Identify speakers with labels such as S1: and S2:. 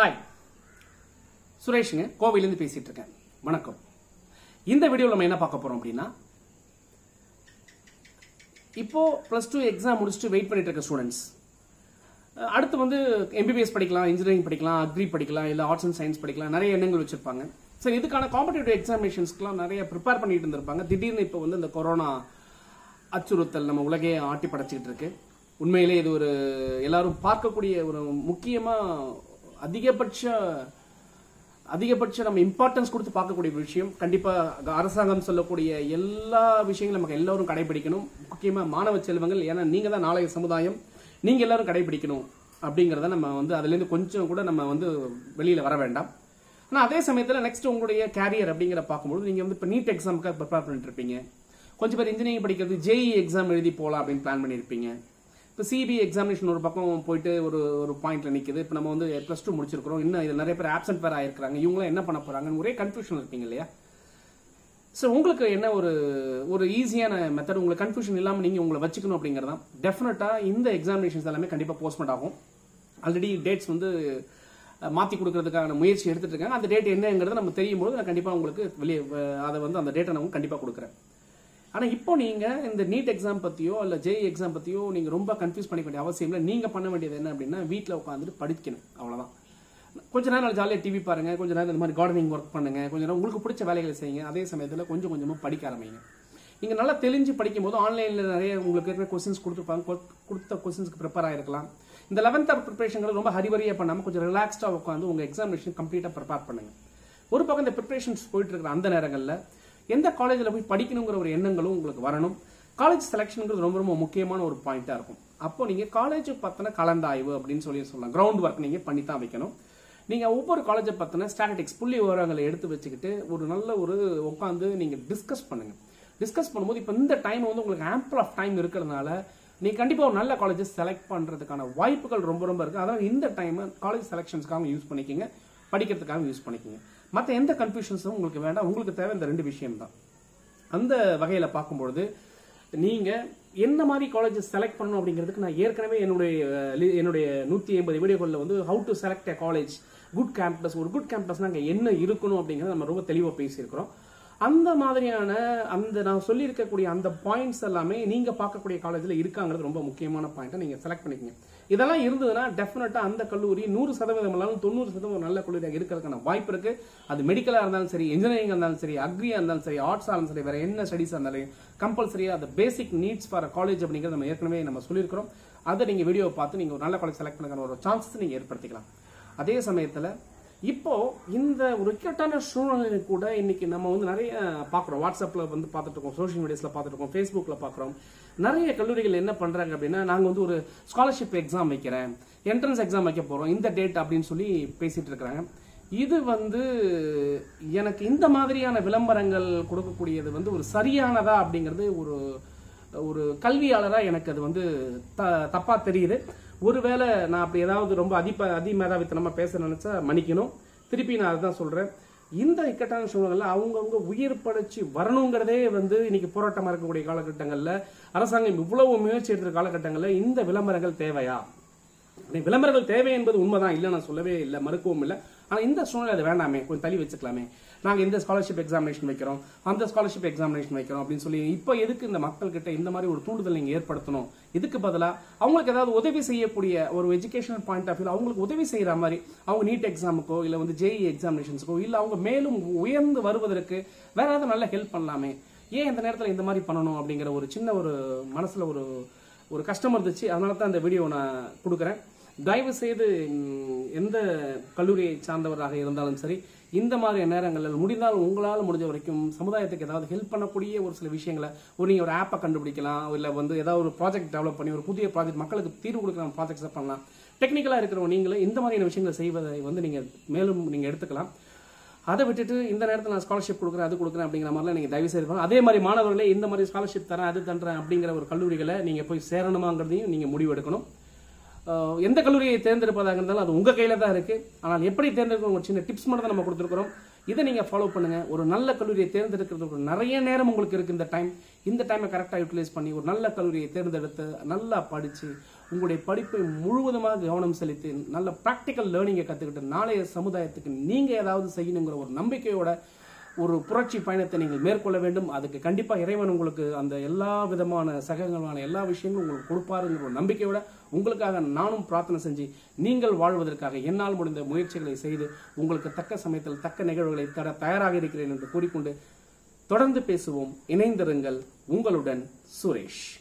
S1: Hi சுரேஷுங்க கோவையிலேருந்து பேசிட்டு இருக்கேன் வணக்கம் இந்த வீடியோவில் நம்ம என்ன பார்க்க போறோம் அப்படின்னா இப்போ ப்ளஸ் டூ எக்ஸாம் முடிச்சுட்டு வெயிட் பண்ணிட்டு இருக்க ஸ்டூடெண்ட்ஸ் அடுத்து வந்து எம்பிபிஎஸ் படிக்கலாம் இன்ஜினியரிங் படிக்கலாம் அக்ரி படிக்கலாம் இல்லை ஆர்ட்ஸ் அண்ட் சயின்ஸ் படிக்கலாம் நிறைய எண்ணங்கள் வச்சிருப்பாங்க சரி இதுக்கான காம்படிட்டிவ் எக்ஸாமினேஷன்ஸ்க்குலாம் நிறைய ப்ரிப்பேர் பண்ணிட்டு இருந்திருப்பாங்க திடீர்னு இப்போ வந்து இந்த கொரோனா அச்சுறுத்தல் நம்ம உலகையே ஆட்டி படைச்சிக்கிட்டு இருக்கு உண்மையிலே இது ஒரு எல்லாரும் பார்க்கக்கூடிய ஒரு முக்கியமா அதிகபட்ச அதிகபட்ச நம்ம இம்பார்ட்டன்ஸ் கொடுத்து பார்க்கக்கூடிய ஒரு விஷயம் கண்டிப்பா அரசாங்கம் சொல்லக்கூடிய எல்லா விஷயங்களும் நமக்கு எல்லாரும் கடைபிடிக்கணும் முக்கியமா மாணவ செல்வங்கள் ஏன்னா நீங்க தான் நாளைய சமுதாயம் நீங்க எல்லாரும் கடைபிடிக்கணும் அப்படிங்கறத நம்ம வந்து அதுல இருந்து கொஞ்சம் கூட நம்ம வந்து வெளியில வர வேண்டாம் ஆனா அதே சமயத்துல நெக்ஸ்ட் உங்களுடைய கேரியர் அப்படிங்கிற பார்க்கும்போது நீங்க வந்து இப்போ நீட் எக்ஸாமுக்கு ப்ரிப்பேர் பண்ணிட்டு இருப்பீங்க கொஞ்சம் பேர் இன்ஜினியரிங் படிக்கிறது ஜேஇ எக்ஸாம் எழுதி போகலாம் அப்படின்னு பிளான் பண்ணியிருப்பீங்க இப்போ சிபி எக்ஸாமினேஷன் ஒரு பக்கம் போயிட்டு ஒரு ஒரு பாயிண்ட்ல நிக்குது இப்போ நம்ம வந்து ப்ளஸ் டூ முடிச்சிருக்கிறோம் இன்னும் இது நிறைய பேர் ஆப்சென்ட் வேற ஆயிருக்காங்க இவங்களாம் என்ன பண்ண போறாங்கன்னு ஒரே கன்ஃபியூஷன் இருப்பீங்க இல்லையா ஸோ உங்களுக்கு என்ன ஒரு ஒரு ஈஸியான மெத்தட் உங்களுக்கு கன்ஃபியூஷன் இல்லாமல் நீங்கள் உங்களை வச்சுக்கணும் அப்படிங்கிறது தான் டெஃபினட்டாக இந்த எக்ஸாமினேஷன்ஸ் எல்லாமே கண்டிப்பாக போஸ்ட்மெண்ட் ஆகும் ஆல்ரெடி டேட்ஸ் வந்து அஹ், மாத்தி கொடுக்கறதுக்கான முயற்சி எடுத்துட்டு இருக்காங்க அந்த டேட் என்னங்கிறது நம்ம தெரியும் போது நான் கண்டிப்பாக உங்களுக்கு வெளியே அஹ், அதை வந்து அந்த டேட்டை நான் கண்டிப்பாக கொடுக்குறேன் ஆனா இப்போ நீங்க இந்த நீட் எக்ஸாம் பத்தியோ இல்ல ஜேஇ எக்ஸாம் பத்தியோ நீங்க ரொம்ப கன்ஃபியூஸ் பண்ணிக்க வேண்டிய அவசியம் இல்லை நீங்க பண்ண வேண்டியது என்ன அப்படின்னா வீட்ல உட்காந்துட்டு படிக்கணும் அவ்வளவுதான் கொஞ்ச நேரம் ஜாலியாக டிவி பாருங்க கொஞ்ச நேரம் இந்த மாதிரி கார்டனிங் ஒர்க் பண்ணுங்க கொஞ்ச நேரம் உங்களுக்கு பிடிச்ச வேலைகளை செய்யுங்க அதே சமயத்தில் கொஞ்சம் கொஞ்சமா படிக்க ஆரம்பிங்க நீங்க நல்லா தெளிஞ்சு படிக்கும் போது ஆன்லைன்ல நிறைய உங்களுக்கு இருக்கிற கொஸ்டின்ஸ் கொடுத்துருப்பாங்க கொ- கொடுத்த கொஸ்டின்ஸ்க்கு ப்ரிப்பேர் ஆயிருக்கலாம் இந்த லெவன்த் ப்ரிப்பரேஷன்கள் ரொம்ப ஹரிபரியா பண்ணாம கொஞ்சம் ரிலாக்ஸ்டா உட்காந்து உங்க எக்ஸாமினேஷன் கம்ப்ளீட்டா ப்ரிப்பேர் பண்ணுங்க ஒரு பக்கம் இந்த ப்ரிப்பரேஷன்ஸ் போயிட்டு இருக்கிற அந்த நேரங்கள்ல எந்த காலேஜில் போய் படிக்கணுங்கிற ஒரு எண்ணங்களும் உங்களுக்கு வரணும் காலேஜ் செலெக்ஷனுங்கிறது ரொம்ப ரொம்ப முக்கியமான ஒரு பாயிண்டா இருக்கும் அப்போ நீங்க காலேஜ் பத்தின கலந்தாய்வு அப்படின்னு சொல்லி சொல்லலாம் கிரவுண்ட் ஒர்க் நீங்க பண்ணி தான் வைக்கணும் நீங்க ஒவ்வொரு காலேஜை பத்தின ஸ்டாட்டிஸ்டிக்ஸ் புள்ளி விவரங்களை எடுத்து வச்சுக்கிட்டு ஒரு நல்ல ஒரு உட்காந்து நீங்க டிஸ்கஸ் பண்ணுங்க டிஸ்கஸ் பண்ணும்போது இப்போ இந்த டைம் வந்து உங்களுக்கு ஆம்பிள் ஆஃப் டைம் இருக்கிறதுனால நீங்க கண்டிப்பா ஒரு நல்ல காலேஜஸ் செலக்ட் பண்றதுக்கான வாய்ப்புகள் ரொம்ப ரொம்ப இருக்கு அதாவது இந்த டைம் காலேஜ் செலெக்ஷன்ஸ்க்காக யூஸ் பண்ணிக்கங்க படிக்கிறதுக்காக யூஸ் பண்ணிக்கங்க மற்ற எந்த கன்ஃபியூஷன்ஸும் உங்களுக்கு வேண்டாம் உங்களுக்கு தேவை இந்த ரெண்டு விஷயம் தான் அந்த வகையில பார்க்கும்பொழுது நீங்க என்ன மாதிரி காலேஜஸ் செலக்ட் பண்ணணும் அப்படிங்கிறதுக்கு நான் ஏற்கனவே என்னுடைய அஹ், லி- என்னுடைய நூத்தி எண்பது வீடியோக்களில் வந்து how to select a college good campus ஒரு குட் கேம்பஸ்னா அங்கே என்ன இருக்கணும் அப்படிங்கறத நம்ம ரொம்ப தெளிவாக பேசியிருக்கிறோம் அந்த மாதிரியான அந்த நான் சொல்லியிருக்கக்கூடிய அந்த பாயிண்ட்ஸ் எல்லாமே நீங்க பார்க்கக்கூடிய காலேஜில் இருக்காங்கிறது ரொம்ப முக்கியமான பாயிண்ட்டை நீங்க செலக்ட் பண்ணிக்கங்க இதெல்லாம் இருந்ததுன்னா டெஃபினட்டா அந்த கல்லூரி நூறு சதவீதம் இல்லாமல் தொண்ணூறு சதவீதம் ஒரு நல்ல கல்லூரியாக இருக்கிறதுக்கான வாய்ப்பு இருக்கு அது மெடிக்கலா இருந்தாலும் சரி இன்ஜினியரிங் இருந்தாலும் சரி அக்ரியா இருந்தாலும் சரி ஆர்ட்ஸ் இருந்தாலும் சரி வேற என்ன ஸ்டடிஸ் இருந்தாலும் கம்பல்சரியா அந்த பேசிக் நீட்ஸ் ஃபார் காலேஜ் அப்படிங்கிறது நம்ம ஏற்கனவே நம்ம சொல்லியிருக்கிறோம் அதை நீங்க வீடியோவை பார்த்து நீங்க ஒரு நல்ல காலேஜ் செலக்ட் பண்ணுற ஒரு சான்ஸ் நீங்க ஏற்படுத்திக்கலாம் அதே சமயத்துல இப்போ இந்த ஒரு இக்கட்டான சூழ்நிலை கூட இன்னைக்கு நம்ம வந்து நிறைய பார்க்குறோம் வாட்ஸ்அப்ல வந்து பார்த்துட்டு இருக்கோம் சோஷியல் மீடியாஸ்ல பார்த்துட்டு இருக்கோம் ஃபேஸ்புக்ல பார்க்குறோம் நிறைய கல்லூரிகள் என்ன பண்றாங்க அப்படின்னா நாங்க வந்து ஒரு ஸ்காலர்ஷிப் எக்ஸாம் வைக்கிறேன் என்ட்ரன்ஸ் எக்ஸாம் வைக்க போறோம் இந்த டேட் அப்படின்னு சொல்லி பேசிட்டு இருக்கிறாங்க இது வந்து எனக்கு இந்த மாதிரியான விளம்பரங்கள் கொடுக்கக்கூடியது வந்து ஒரு சரியானதா அப்படிங்கிறது ஒரு ஒரு கல்வியாளரா எனக்கு அது வந்து த- தப்பா தெரியுது ஒருவேளை நான் அப்படி ஏதாவது ரொம்ப அதிப அதிமேதாவித்தனமா பேச நினைச்சா மன்னிக்கணும் திருப்பி நான் அதுதான் சொல்றேன் இந்த இக்கட்டான சூழ்நிலையில அவங்கவுங்க உயிர் படைச்சு வரணுங்கிறதே வந்து இன்னைக்கு போராட்டமா இருக்கக்கூடிய காலகட்டங்கள்ல அரசாங்கம் இவ்வளவு முயற்சி எடுத்த காலகட்டங்கள்ல இந்த விளம்பரங்கள் தேவையா நீ விளம்பரங்கள் தேவை என்பது உண்மைதான் இல்லை நான் சொல்லவே இல்லை மறுக்கவும் இல்லை ஆனால் இந்த சூழ்நிலை அது வேண்டாமே கொஞ்சம் தள்ளி வச்சுக்கலாமே நாங்கள் இந்த ஸ்காலர்ஷிப் எக்ஸாமினேஷன் வைக்கிறோம் அந்த ஸ்காலர்ஷிப் எக்ஸாமினேஷன் வைக்கிறோம் அப்படின்னு சொல்லி இப்போ எதுக்கு இந்த மக்கள்கிட்ட இந்த மாதிரி ஒரு தூண்டுதல் நீங்கள் ஏற்படுத்தணும் இதுக்கு பதிலாக அவங்களுக்கு ஏதாவது உதவி செய்யக்கூடிய ஒரு எஜுகேஷனல் பாயிண்ட் ஆஃப் வியூ அவங்களுக்கு உதவி செய்யற மாதிரி அவங்க நீட் எக்ஸாமுக்கோ இல்லை வந்து ஜேஇ எக்ஸாமினேஷன்ஸ்க்கோ இல்லை அவங்க மேலும் உயர்ந்து வருவதற்கு வேற ஏதாவது நல்ல ஹெல்ப் பண்ணலாமே ஏன் இந்த நேரத்தில் இந்த மாதிரி பண்ணணும் அப்படிங்கிற ஒரு சின்ன ஒரு மனசுல ஒரு ஒரு கஷ்டம் இருந்துச்சு அதனால தான் இந்த வீடியோ நான் கொடுக்குறேன் தயவு செய்து ம், எந்த கல்லூரியை சார்ந்தவராக இருந்தாலும் சரி இந்த மாதிரி நேரங்களில் முடிந்தால் உங்களால் முடிஞ்ச வரைக்கும் சமுதாயத்துக்கு ஏதாவது ஹெல்ப் பண்ணக்கூடிய ஒரு சில விஷயங்களை ஒரு நீங்கள் ஒரு ஆப்பை கண்டுபிடிக்கலாம் இல்லை வந்து ஏதாவது ஒரு ப்ராஜெக்ட் டெவலப் பண்ணி ஒரு புதிய ப்ராஜெக்ட் மக்களுக்கு தீர்வு கொடுக்குற ப்ராஜெக்ட்ஸை பண்ணலாம் டெக்னிக்கலாக இருக்கிறவங்க நீங்களும் இந்த மாதிரியான விஷயங்களை செய்வதை வந்து நீங்கள் மேலும் நீங்கள் எடுத்துக்கலாம் அதை விட்டுட்டு இந்த நேரத்தில் நான் ஸ்காலர்ஷிப் கொடுக்குறேன் அது கொடுக்குறேன் அப்படிங்கிற மாதிரிலாம் நீங்கள் தயவு செய்து பண்ணலாம். அதே மாதிரி மாணவர்களே இந்த மாதிரி ஸ்காலர்ஷிப் தரேன் அது தரேன் அப்படிங்கிற ஒரு கல்லூரிகளை நீங்கள் போய் சேரணுமாங்கிறதையும் நீங்கள் முடிவு எடுக்கணும் அஹ் எந்த கல்லூரியை தேர்ந்தெடுப்பதாக இருந்தாலும் அது உங்க கையில தான் இருக்கு ஆனால் எப்படி தேர்ந்தெடுக்கணும் ஒரு சின்ன டிப்ஸ் மட்டும் தான் நம்ம கொடுத்துருக்கிறோம் இதை நீங்க ஃபாலோ பண்ணுங்க ஒரு நல்ல கல்லூரியை தேர்ந்தெடுக்கிறதுக்கு நிறைய நேரம் உங்களுக்கு இருக்கு இந்த டைம் இந்த டைமை கரெக்டாக யூட்டிலைஸ் பண்ணி ஒரு நல்ல கல்லூரியை தேர்ந்தெடுத்து நல்லா படிச்சு உங்களுடைய படிப்பை முழுவதுமாக கவனம் செலுத்தி நல்ல ப்ராக்டிக்கல் லேர்னிங்கை கற்றுக்கிட்டு நாளைய சமுதாயத்துக்கு நீங்கள் ஏதாவது செய்யணுங்கிற ஒரு நம்பிக்கையோட ஒரு புரட்சி பயணத்தை நீங்கள் மேற்கொள்ள வேண்டும் அதுக்கு கண்டிப்பா இறைவன் உங்களுக்கு அந்த எல்லா விதமான சகங்களான எல்லா விஷயங்களும் உங்களுக்கு கொடுப்பாருங்கிற ஒரு நம்பிக்கையோட உங்களுக்காக நானும் பிரார்த்தனை செஞ்சு நீங்கள் வாழ்வதற்காக என்னால் முடிந்த முயற்சிகளை செய்து உங்களுக்கு தக்க சமயத்தில் தக்க நிகழ்வுகளை தர தயாராக இருக்கிறேன் என்று கூறிக்கொண்டு தொடர்ந்து பேசுவோம் இணைந்திருங்கள் உங்களுடன் சுரேஷ்